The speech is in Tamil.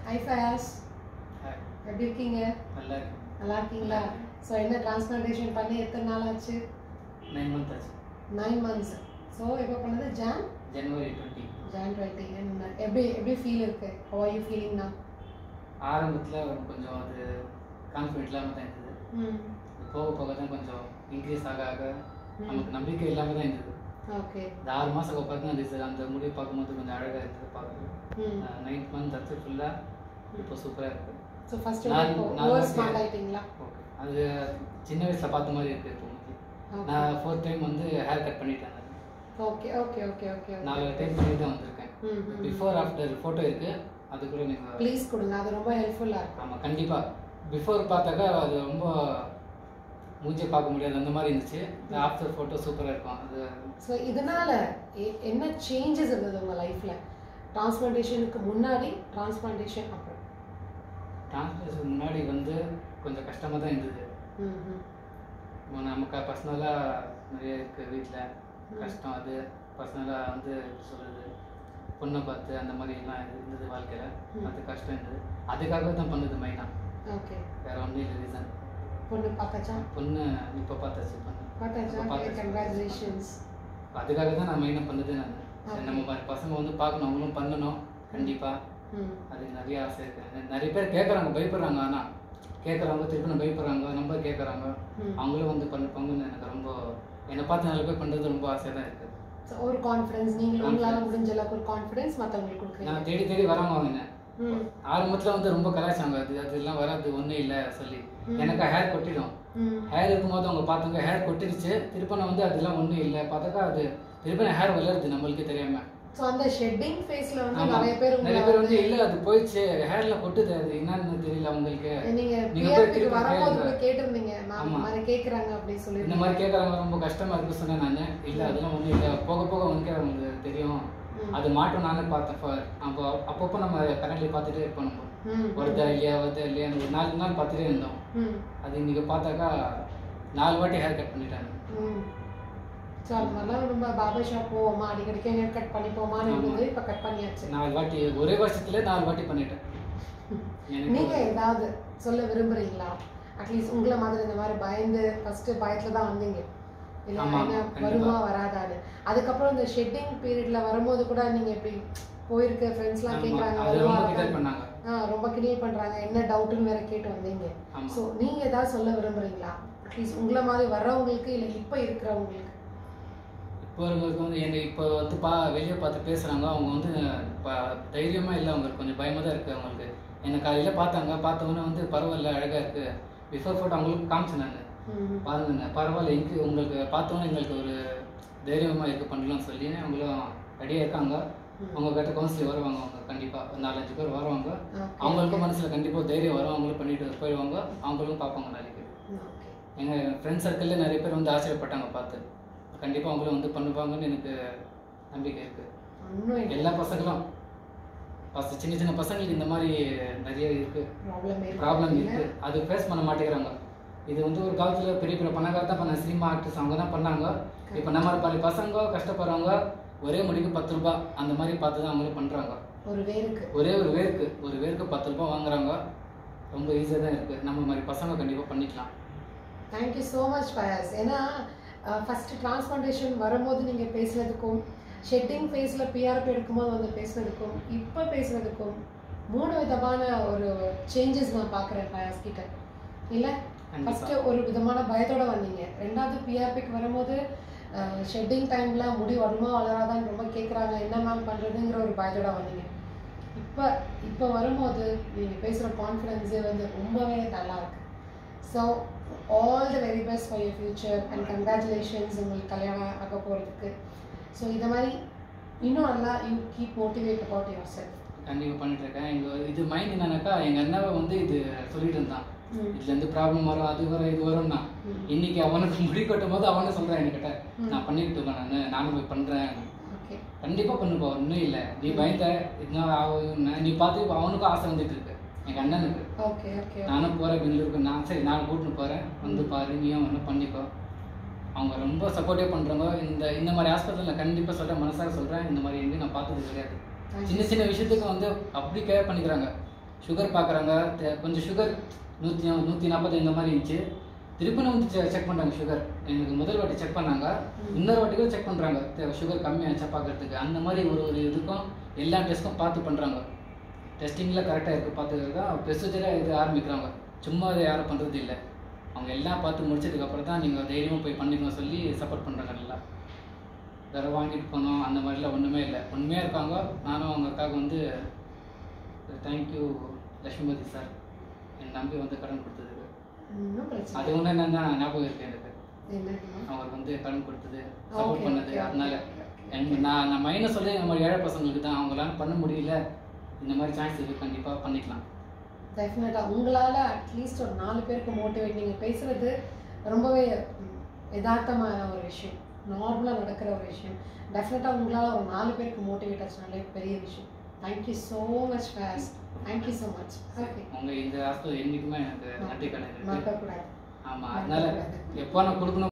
ஹை ஃபயாஸ் ஹாய் எப்படி இருக்கீங்க நல்லா இருக்கு நல்லா இருக்கீங்களா ஸோ என்ன டிரான்ஸ்பிளான்டேஷன் பண்ணி எத்தனை நாள் ஆச்சு நைன் மந்த் ஆச்சு நைன் மந்த்ஸ் ஸோ இப்போ பண்ணது Jan January twenty Jan twenty எப்படி எப்படி ஃபீல் இருக்கு ஹவ் ஆர் யூ ஃபீலிங் நான் ஆரம்பத்தில் கொஞ்சம் அது கான்ஃபிடென்ட் இல்லாமல் தான் இருந்தது ம் போக போக தான் கொஞ்சம் இன்க்ரீஸ் ஆக ஆக நமக்கு நம்பிக்கை இல்லாமல் தான் இருந்தது ஓகே இந்த ஆறு மாதம் அப்புறம் தான் இருந்துச்சு அந்த முடி பார்க்கும்போது கொஞ்சம் அழகாக இருக்குது பார்க்குறது ம் நைன்த் மந்த் ஆச்சு ஃபுல்லாக இப்போ சூப்பராக இருக்குது ஸோ ஃபர்ஸ்ட் நான் இப்போ நான் ஓவர் வந்து- ஸ்மார்ட் ஆயிட்டீங்களா ஓகே அது சின்ன வயசில் பார்த்த மாதிரி இருக்குது இப்போ முடி. ஓகே நான் ஃபோர்த் டைம் வந்து ஹேர் கட் பண்ணிட்டேன் நான். ஓகே ஓகே ஓகே ஓகே நாலு டைம் பண்ணி தான் வந்திருக்கேன் ம் ம் பிஃபோர் ஆஃப்டர் ஃபோட்டோ இருக்குது அது கூட நீங்கள் ப்ளீஸ் கொடுங்க அது ரொம்ப ஹெல்ப்ஃபுல்லாக இருக்கும் ஆமாம் கண்டிப்பாக பிஃபோர் பார்த்தாக்கா அது ரொம்ப மூஞ்சியை பார்க்க முடியாது அந்த மாதிரி இருந்துச்சு ஆஃப்டர் ஃபோட்டோ சூப்பராக இருக்கும் அது ஸோ இதனால எ- என்ன சேஞ்சஸ் இருந்தது உங்கள் லைஃப்பில் டிரான்ஸ்பிளான்டேஷனுக்கு முன்னாடி டிரான்ஸ்பிளான்டேஷன் அப்புறம் டிரான்ஸ்லேஷன் முன்னாடி வந்து கொஞ்சம் கஷ்டமாக தான் இருந்தது ம் ம் இப்போ நமக்கு பர்சனலாக நிறைய இருக்குது வீட்டில் கஷ்டம் அது பர்சனலாக வந்து எப்படி சொல்கிறது பொண்ணை பார்த்து அந்த மாதிரி எல்லாம் இருந்தது வாழ்க்கையில் ம். அது கஷ்டம் இருந்தது அதுக்காக தான் பண்ணது மெயினாக ஓகே வேறு ஒன்றும் இல்லை ரீசன் பொண்ணு பார்த்தாச்சா பொண்ணு இப்போ பார்த்தாச்சு பொண்ணு பார்த்தாச்சா இப்ப பார்த்தாச்சு. கங்க்ராச்சுலேஷன்ஸ் அதுக்காக தான் நான் மெயினாக பண்ணது நான் சரி, Okay. நம்ம மாதிரி பசங்க வந்து பார்க்கணும் அவங்களும் பண்ணணும் கண்டிப்பாக ம் அது நிறைய ஆசை இருக்கு நிறைய பேர் கேட்குறாங்க பயப்படுறாங்க ஆனால் கேட்குறவங்க திருப்பி நான் பயப்படுறாங்க நம்பர் கேட்குறாங்க ம் அவங்களும் வந்து பண்ணிப்பாங்கன்னு எனக்கு ரொம்ப என்னை பார்த்து நிறைய பேர் பண்ணுறது ரொம்ப ஆசையாக தான் இருக்குது ஸோ ஒரு கான்ஃபிடன்ஸ் நீங்கள் உங்களால் முடிஞ்ச அளவுக்கு ஒரு கான்ஃபிடன்ஸ் மற்றவங்களுக்கு நான் கொடுக்குறீங்க தேடி தேடி வரவங்க அவங்க ம் ஆரம்பத்தில் வந்து ரொம்ப கலாய்ச்சாங்க அது அதெல்லாம் வராது ஒன்றும் இல்லை சொல்லி ம். எனக்கு ஹேர் கொட்டிடும் ம் ஹேர் இருக்கும்போது அவங்க பார்த்தாங்க ஹேர் கொட்டிடுச்சு திருப்ப நான் வந்து அதெல்லாம் ஒன்றும் இல்லை பார்த்தாக்கா அது திருப்பி நான் ஹேர் வளருது நம்மளுக்கு தெரியாம ஸோ அந்த ஷெட்டிங் ஃபேஸில் வந்து ஆமா. நிறைய பேர் நிறைய உங்களை பேர் வந்து இல்லை அது போயிடுச்சு ஹேர்ல கொட்டுது அது என்னன்னு தெரியல அவங்களுக்கு நீங்க நீங்க போய் பிஆர்பிக்கு திருப்பி வரும்போது கேளுங்க. போய் கேட்டிருந்தீங்க மேம் இந்த ஆமா. மாதிரி கேட்குறாங்க அப்படின்னு இந்த சொல்லி மாதிரி கேட்குறாங்க ரொம்ப கஷ்டமா இருக்கு சொன்னேன் நான் இல்லை அதெல்லாம் ஒன்றும் இல்லை போக போக வந்து அவங்களுக்கு தெரியும் ம். அது மாட்டும் நானே பார்த்தேன் ஃப- அப்போ அப்பப்போ நம்ம கரண்ட்லி பார்த்துட்டே இருப்போம் நம்ம ம் வருதா இல்லையா வருதா இல்லையா ஒரு நாலு நாள் பார்த்துட்டே இருந்தோம் ம் அது இன்னைக்கு பார்த்தாக்கா நாலு வாட்டி ஹேர் கட் பண்ணிட்டாங்க ம் ஸோ அது மாதிரிலாம் நம்ம பாபா ஷாப் போவோமா அடிக்கடிக்கு ஹேர் கட் பண்ணிப்போமான்னு ஆமா. இருந்தது இப்போ கட் பண்ணியாச்சு நாலு வாட்டி ஒரே வருஷத்துல நாலு வாட்டி பண்ணிட்டேன் நீங்க எனக்கு ஏதாவது சொல்ல விரும்புறீங்களா அட்லீஸ்ட் உங்களை மாதிரி இந்த மாதிரி பயந்து ஃபர்ஸ்ட் பயத்துல தான் வந்தீங்க இல்ல ஆமா, என்ன கண்டிப்பா. வருமா வராதான்னு அதுக்கப்புறம் இந்த ஷெட்டிங் பீரியட்ல வரும்போது கூட நீங்க எப்படி போயிருக்க ஃப்ரெண்ட்ஸ்லாம் ஆமா, கேட்குறாங்க அது ரொம்ப வருமா கிண்டல் பண்ணாங்க ஆ ரொம்ப கிண்டல் பண்றாங்க என்ன டவுட்னு வேற கேட்டு வந்தீங்க ஆமா ஸோ நீங்க ஏதாவது சொல்ல விரும்புறீங்களா அட்லீஸ்ட் உங்களை மாதிரி வர்றவங்களுக்கு இல்லை இப்போ இருக்கிறவங்களுக்கு இப்போ இருக்கவங்களுக்கு வந்து என்னை இப்போ வந்து பா வெளியே பார்த்து பேசுகிறாங்க அவங்க வந்து ப தைரியமாக இல்லை அவங்களுக்கு கொஞ்சம் பயமாக தான் இருக்குது அவங்களுக்கு என்னை காலையில் பார்த்தாங்க பார்த்தவொன்னே வந்து பரவாயில்ல அழகாக இருக்குது பிஃபோர் ஃபோட்டோ அவங்களுக்கு காமிச்சேன் நான் ம் பாருங்க பரவாயில்ல எங்க உங்களுக்கு பார்த்தோன்னே எங்களுக்கு ஒரு தைரியமாக இருக்குது பண்ணலாம் சொல்லி அவங்களும் ரெடியாக இருக்காங்க ம். அவங்க கிட்ட கவுன்சிலிங் வருவாங்க அவங்க கண்டிப்பாக ஒரு நாலஞ்சு பேர் வருவாங்க Okay. அவங்களுக்கும் மனசில் கண்டிப்பாக தைரியம் வரும் அவங்களும் பண்ணிட்டு போயிடுவாங்க அவங்களும் பார்ப்பாங்க நாளைக்கு ஓகே எங்கள் ஃப்ரெண்ட்ஸ் சர்க்கிளில் நிறைய பேர் வந்து ஆச்சரியப்பட்டாங்க பார்த்து கண்டிப்பாக அவங்களும் வந்து பண்ணுவாங்கன்னு எனக்கு நம்பிக்கை இருக்குது ஒன்றும் இல்லை எல்லா பசங்களும் பச சின்ன சின்ன பசங்களுக்கு இந்த மாதிரி நிறைய இருக்குது ப்ராப்ளம் இருக்கு ப்ராப்ளம் இருக்குது அது ஃபேஸ் பண்ண மாட்டேங்கிறாங்க இது வந்து ஒரு காலத்தில் பெரிய பெரிய பணக்கார தான் பண்ண சினிமா ஆக்டர்ஸ் அவங்க தான் பண்ணாங்க இப்போ நம்ம பழைய பசங்க கஷ்டப்படுறவங்க ஒரே முடிக்கு பத்து ரூபாய் அந்த மாதிரி பார்த்து தான் அவங்களும் பண்ணுறாங்க ஒரு வேருக்கு ஒரே ஒரு வேருக்கு ஒரு வேருக்கு பத்து ரூபாய் வாங்குறாங்க ரொம்ப ஈஸியாக தான் இருக்குது நம்ம மாதிரி பசங்க கண்டிப்பாக பண்ணிக்கலாம் தேங்க்யூ ஸோ மச் ஃபயாஸ் ஏன்னா ஃபஸ்ட்டு டிரான்ஸ்பிளான்டேஷன் வரும்போது நீங்கள் பேசுனதுக்கும் ஷெட்டிங் ஃபேஸில் பிஆர்பி எடுக்கும்போது வந்து பேசுனதுக்கும் இப்போ பேசுனதுக்கும் மூணு விதமான ஒரு சேஞ்சஸ் நான் பார்க்குறேன் ஃபயாஸ் கிட்ட இல்லை கண்டிப்பா. ஃபஸ்ட்டு ஒரு விதமான பயத்தோட வந்தீங்க ரெண்டாவது பிஆர்பிக்கு வரும்போது ஷெட்டிங் டைமில் முடி வருமா வளராதான்னு ரொம்ப கேட்குறாங்க என்ன மேம் பண்ணுறதுங்கிற ஒரு பயத்தோட வந்தீங்க இப்போ இப்போ வரும்போது நீங்கள் பேசுகிற கான்ஃபிடென்ஸே வந்து ரொம்பவே நல்லா இருக்கு so all the very best for your future and congratulations உங்களுக்கு கல்யாணம் ஆக போகிறதுக்கு ஸோ இதை மாதிரி இன்னும் நல்லா you keep motivate about yourself கண்டிப்பாக பண்ணிட்டு இருக்கேன் எங்க இது மைண்ட் என்னன்னாக்கா எங்கள் அண்ணாவை வந்து இது சொல்லிட்டு இருந்தான் இதுல இருந்து ப்ராப்ளம் வரும் அது வரும் இது வரும்னா இன்னைக்கு அவனுக்கு முடி கட்டும் போது அவனே சொல்றான் என்கிட்ட ம். நான் பண்ணிட்டு இருக்கேன் நான் நானும் போய் பண்றேன் ஓகே கண்டிப்பா பண்ணுப்பா ஒன்றும் இல்லை நீ பயந்த இதனால அவன் நான் நீ பார்த்து இப்ப அவனுக்கும் ஆசை வந்துட்டு இருக்கு எங்க அண்ணனுக்கு ஓகே ஓகே நானும் போறேன் பெங்களூருக்கு நான் சரி நான் கூட்டின்னு போறேன் வந்து பாரு நீயும் ஒன்றும் பண்ணிக்கோ அவங்க ரொம்ப சப்போர்ட்டிவ் பண்றாங்க இந்த இந்த மாதிரி ஹாஸ்பிட்டலில் கண்டிப்பா சொல்றேன் மனசார சொல்றேன் இந்த மாதிரி எங்கேயும் நான் பார்த்தது கிடையாது சின்ன சின்ன விஷயத்துக்கு வந்து அப்படி கேர் பண்ணிக்கிறாங்க சுகர் பார்க்குறாங்க கொஞ்சம் சுகர் நூற்றி நூற்றி நாற்பது இந்த மாதிரி இருந்துச்சு திருப்பி வந்து செக் பண்ணுறாங்க சுகர் எனக்கு முதல் வாட்டி செக் பண்ணாங்க இன்னொரு வாட்டி கூட செக் பண்ணுறாங்க சுகர் கம்மியாச்சா பார்க்கறதுக்கு அந்த மாதிரி ஒரு ஒரு இதுக்கும் எல்லா டெஸ்ட்டும் பார்த்து பண்ணுறாங்க டெஸ்டிங்கில் கரெக்டாக இருக்குது பார்த்துக்கிறது தான் ப்ரொசீஜராக இது ஆரம்பிக்கிறாங்க சும்மா அதை யாரும் பண்ணுறது இல்லை அவங்க எல்லாம் பார்த்து முடிச்சதுக்கப்புறம் தான் நீங்கள் தைரியமாக போய் பண்ணிக்கணும் சொல்லி சப்போர்ட் பண்ணுறாங்க நல்லா வேறு வாங்கிட்டு போனோம் அந்த மாதிரிலாம் ஒன்றுமே இல்லை உண்மையாக இருக்காங்க நானும் அவங்க அக்காவுக்கு வந்து தேங்க்யூ லட்சுமிபதி சார் என் நம்பி வந்து கடன் கொடுத்ததுக்கு இன்னும் பிரச்சனை அது ஒன்று என்னன்னா ஞாபகம் இருக்கு எனக்கு என்னதுமா அவங்களுக்கு வந்து கடன் கொடுத்தது Okay, சப்போர்ட் பண்ணது okay, அதனால okay, okay. எனக்கு நான் நான் மைனஸ் சொல்லி இந்த மாதிரி ஏழை பசங்களுக்கு தான் அவங்களால பண்ண முடியல இந்த மாதிரி சான்ஸ் இருக்கு கண்டிப்பாக பண்ணிக்கலாம் டெஃபினட்டாக உங்களால் அட்லீஸ்ட் ஒரு நாலு பேருக்கு மோட்டிவேட் நீங்கள் பேசுகிறது ரொம்பவே ம், யதார்த்தமான ஒரு விஷயம் நார்மலாக நடக்கிற ஒரு விஷயம் டெஃபினட்டாக உங்களால் ஒரு நாலு பேருக்கு மோட்டிவேட் ஆச்சுனாலே பெரிய விஷயம் தேங்க்யூ ஸோ மச் ஃபேஸ்ட் தேங்க்யூ ஸோ மச் ஓகே உங்க இந்த ஹாஸ்பிட்டல் என்றைக்குமே எனக்கு நன்றி கடன் இருக்கு மறக்கக்கூடாது ஆமாம் அதனால எப்போ நான் கொடுக்கணும்